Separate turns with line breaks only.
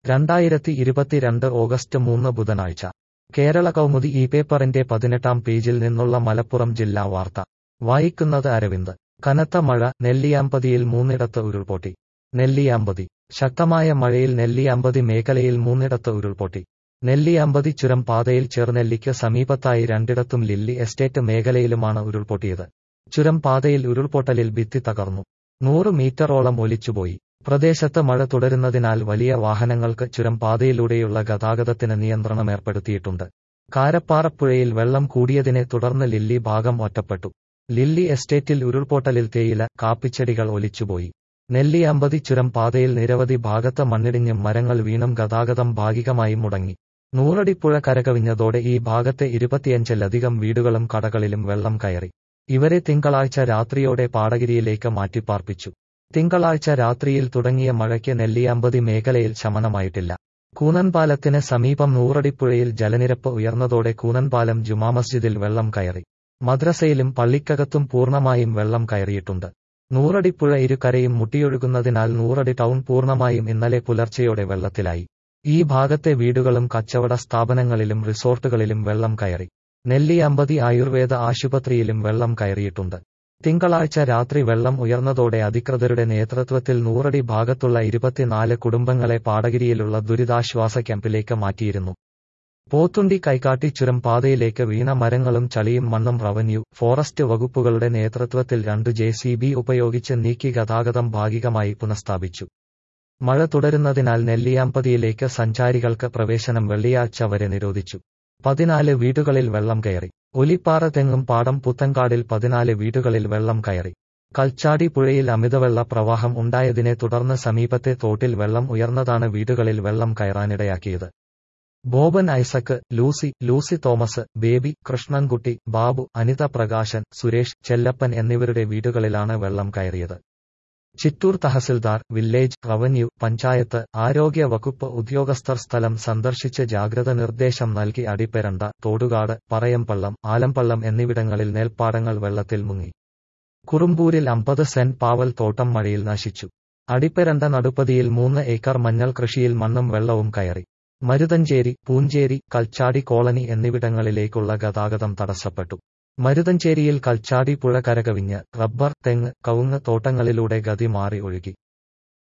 രണ്ടായിരത്തി ഇരുപത്തിരണ്ട് ഓഗസ്റ്റ് മൂന്ന് ബുധനാഴ്ച കേരള കൗമുദി ഈ പേപ്പറിന്റെ പതിനെട്ടാം പേജിൽ നിന്നുള്ള മലപ്പുറം ജില്ലാ വാർത്ത വായിക്കുന്നത് അരവിന്ദ് കനത്ത മഴ നെല്ലിയാമ്പതിയിൽ മൂന്നിടത്ത് ഉരുൾപൊട്ടി നെല്ലിയാമ്പതി ശക്തമായ മഴയിൽ നെല്ലിയാമ്പതി മേഖലയിൽ മൂന്നിടത്ത് ഉരുൾപൊട്ടി നെല്ലിയാമ്പതി ചുരം പാതയിൽ ചെറുനെല്ലിക്ക് സമീപത്തായി രണ്ടിടത്തും ലില്ലി എസ്റ്റേറ്റ് മേഖലയിലുമാണ് ഉരുൾപൊട്ടിയത് ചുരം പാതയിൽ ഉരുൾപൊട്ടലിൽ ഭിത്തി തകർന്നു നൂറ് മീറ്ററോളം ഒലിച്ചുപോയി പ്രദേശത്ത് മഴ തുടരുന്നതിനാൽ വലിയ വാഹനങ്ങൾക്ക് ചുരം പാതയിലൂടെയുള്ള ഗതാഗതത്തിന് നിയന്ത്രണം ഏർപ്പെടുത്തിയിട്ടുണ്ട് കാരപ്പാറപ്പുഴയിൽ വെള്ളം കൂടിയതിനെ തുടർന്ന് ലില്ലി ഭാഗം ഒറ്റപ്പെട്ടു ലില്ലി എസ്റ്റേറ്റിൽ ഉരുൾപൊട്ടലിൽ തേയില കാപ്പിച്ചെടികൾ ഒലിച്ചുപോയി നെല്ലിയാമ്പതി ചുരം പാതയിൽ നിരവധി ഭാഗത്ത് മണ്ണിടിഞ്ഞും മരങ്ങൾ വീണും ഗതാഗതം ഭാഗികമായി മുടങ്ങി നൂറടിപ്പുഴ കരകവിഞ്ഞതോടെ ഈ ഭാഗത്തെ ഇരുപത്തിയഞ്ചിലധികം വീടുകളും കടകളിലും വെള്ളം കയറി ഇവരെ തിങ്കളാഴ്ച രാത്രിയോടെ പാടഗിരിയിലേക്ക് മാറ്റിപ്പാർപ്പിച്ചു തിങ്കളാഴ്ച രാത്രിയിൽ തുടങ്ങിയ മഴയ്ക്ക് നെല്ലിയാമ്പതി മേഖലയിൽ ശമനമായിട്ടില്ല കൂനൻപാലത്തിന് സമീപം നൂറടിപ്പുഴയിൽ ജലനിരപ്പ് ഉയർന്നതോടെ കൂനൻപാലം ജുമാ മസ്ജിദിൽ വെള്ളം കയറി മദ്രസയിലും പള്ളിക്കകത്തും പൂർണ്ണമായും വെള്ളം കയറിയിട്ടുണ്ട് നൂറടിപ്പുഴ ഇരുകരയും മുട്ടിയൊഴുകുന്നതിനാൽ നൂറടി ടൗൺ പൂർണ്ണമായും ഇന്നലെ പുലർച്ചെയോടെ വെള്ളത്തിലായി ഈ ഭാഗത്തെ വീടുകളും കച്ചവട സ്ഥാപനങ്ങളിലും റിസോർട്ടുകളിലും വെള്ളം കയറി നെല്ലിയമ്പതി ആയുർവേദ ആശുപത്രിയിലും വെള്ളം കയറിയിട്ടുണ്ട് തിങ്കളാഴ്ച രാത്രി വെള്ളം ഉയർന്നതോടെ അധികൃതരുടെ നേതൃത്വത്തിൽ നൂറടി ഭാഗത്തുള്ള ഇരുപത്തിനാല് കുടുംബങ്ങളെ പാടഗിരിയിലുള്ള ദുരിതാശ്വാസ ക്യാമ്പിലേക്ക് മാറ്റിയിരുന്നു പോത്തുണ്ടി കൈക്കാട്ടി ചുരം പാതയിലേക്ക് വീണ മരങ്ങളും ചളിയും മണ്ണും റവന്യൂ ഫോറസ്റ്റ് വകുപ്പുകളുടെ നേതൃത്വത്തിൽ രണ്ടു ജെ സി ബി ഉപയോഗിച്ച് നീക്കി ഗതാഗതം ഭാഗികമായി പുനഃസ്ഥാപിച്ചു മഴ തുടരുന്നതിനാൽ നെല്ലിയാമ്പതിയിലേക്ക് സഞ്ചാരികൾക്ക് പ്രവേശനം വെള്ളിയാഴ്ച വരെ നിരോധിച്ചു പതിനാല് വീടുകളിൽ വെള്ളം കയറി ഒലിപ്പാറ തെങ്ങും പാടം പുത്തൻകാടിൽ പതിനാല് വീടുകളിൽ വെള്ളം കയറി കൽച്ചാടി പുഴയിൽ അമിതവെള്ള പ്രവാഹം ഉണ്ടായതിനെ തുടർന്ന് സമീപത്തെ തോട്ടിൽ വെള്ളം ഉയർന്നതാണ് വീടുകളിൽ വെള്ളം കയറാനിടയാക്കിയത് ബോബൻ ഐസക്ക് ലൂസി ലൂസി തോമസ് ബേബി കൃഷ്ണൻകുട്ടി ബാബു അനിത പ്രകാശൻ സുരേഷ് ചെല്ലപ്പൻ എന്നിവരുടെ വീടുകളിലാണ് വെള്ളം കയറിയത് ചിറ്റൂർ തഹസിൽദാർ വില്ലേജ് റവന്യൂ പഞ്ചായത്ത് ആരോഗ്യ വകുപ്പ് ഉദ്യോഗസ്ഥർ സ്ഥലം സന്ദർശിച്ച് ജാഗ്രത നിർദ്ദേശം നൽകി അടിപ്പെരണ്ട തോടുകാട് പറയമ്പള്ളം ആലമ്പള്ളം എന്നിവിടങ്ങളിൽ നെൽപ്പാടങ്ങൾ വെള്ളത്തിൽ മുങ്ങി കുറുമ്പൂരിൽ അമ്പത് സെന്റ് പാവൽ തോട്ടം മഴയിൽ നശിച്ചു അടിപ്പെരണ്ട നടുപ്പതിയിൽ മൂന്ന് ഏക്കർ മഞ്ഞൾ കൃഷിയിൽ മണ്ണും വെള്ളവും കയറി മരുതഞ്ചേരി പൂഞ്ചേരി കൽച്ചാടി കോളനി എന്നിവിടങ്ങളിലേക്കുള്ള ഗതാഗതം തടസ്സപ്പെട്ടു മരുതഞ്ചേരിയിൽ കൽച്ചാടി പുഴ കരകവിഞ്ഞ് റബ്ബർ തെങ്ങ് കവുങ്ങ് തോട്ടങ്ങളിലൂടെ ഗതി മാറി ഒഴുകി